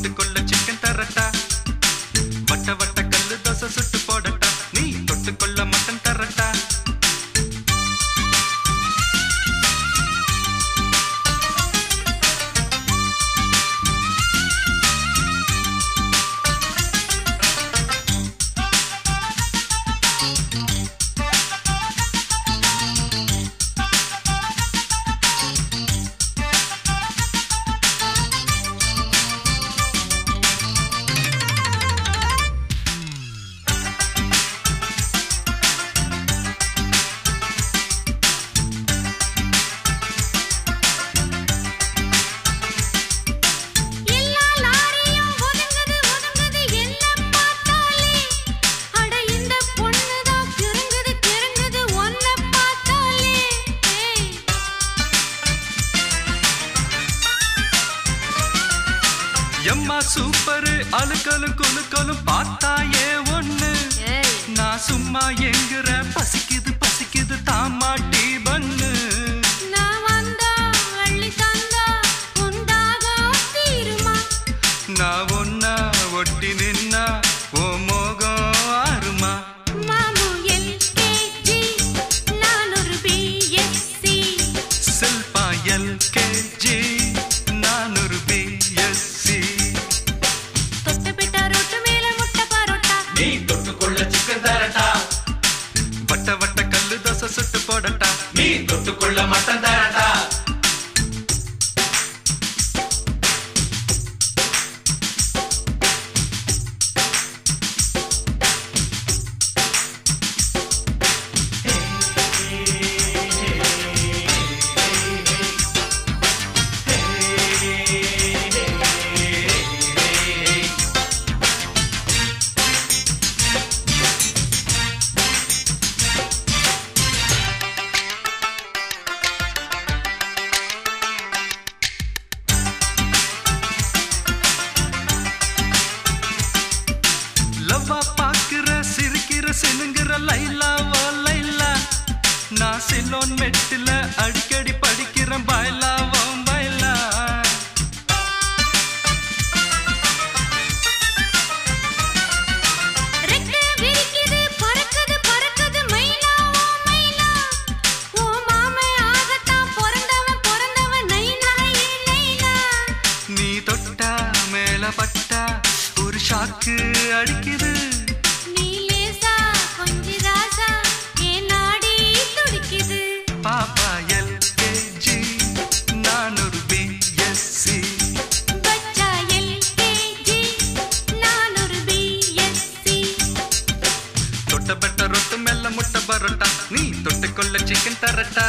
தொட்டுக்கொள்ள chicken தரட்டா வட்ட வட்ட கல்லு தோசை சுட்டு போடட்டா நீ தொட்டுக்கொள்ள மட்டன் தரட்டா எல்லா லாரியும் ஒதுங்குது ஒதுங்குது என்ன பார்த்தாலே அட இந்த பொண்ணு தான் கிறங்குது கிறங்குது ஒன்ன பார்த்தாலே ஏய் எம்மா சூப்பரு அழுக்கலும் குலுக்கலும் பார்த்தாயே ஒண்ணு ஏய் நான் சும்மா எங்குற பசிக்குது பசிக்குது தாமாட்டி பண்ணு நான் வந்தா அள்ளி தந்தா உண்டாக தீருமா நான் ஒன்னா ஒட்டி நின்னா ஓ மோகம் ஆறுமா மாமு எல்கேஜி நான் ஒரு பிஎஸ்சி செல்பா எல்கேஜி நான் ஒரு பிஎஸ்சி தொட்டு பிட்டா ரொட்டு மேல முட்டை பரோட்டா நீ தொட்டுக்கொள்ள சிக்கன் தரட்டா வட்ட வட்ட கல்லு தோசை சுட்டு போடட்டா நீ தொட்டுக்கொள்ள மட்டன் தரட்டா லவ்வா பாக்குற சிரிக்கிற சினுங்கிற லைலா ஓ லைலா நான் சிலோன் மெட்டில அடிக்கடி படிக்கிறேன் பாய்லா ஓ பாய்லா ரெக்க விரிக்குது பறக்குது பறக்குது மயிலா ஓ மயிலா ஓ மாமே ஆகத்தான் பிறந்தவன் பிறந்தவன் நைனா ஏ நைனா நீ தொட்டா மேல பட்டா ஒரு ஷாக்கு அடிக்குது நீ லேசா கொஞ்சி ராசா என் நாடி துடிக்குது பாப்பா எல்கேஜி நான் ஒரு பிஎஸ்சி பச்சா எல்கேஜி நான் ஒரு பிஎஸ்சி தொட்ட பெட்ட ரொட்டு மெல்ல முட்டை பரோட்டா நீ தொட்டுக்கொள்ள சிக்கன் தரட்டா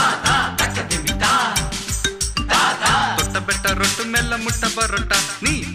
தொட்ட பெட்ட ரொட்டு மெல்ல முட்டை பரோட்டா நீ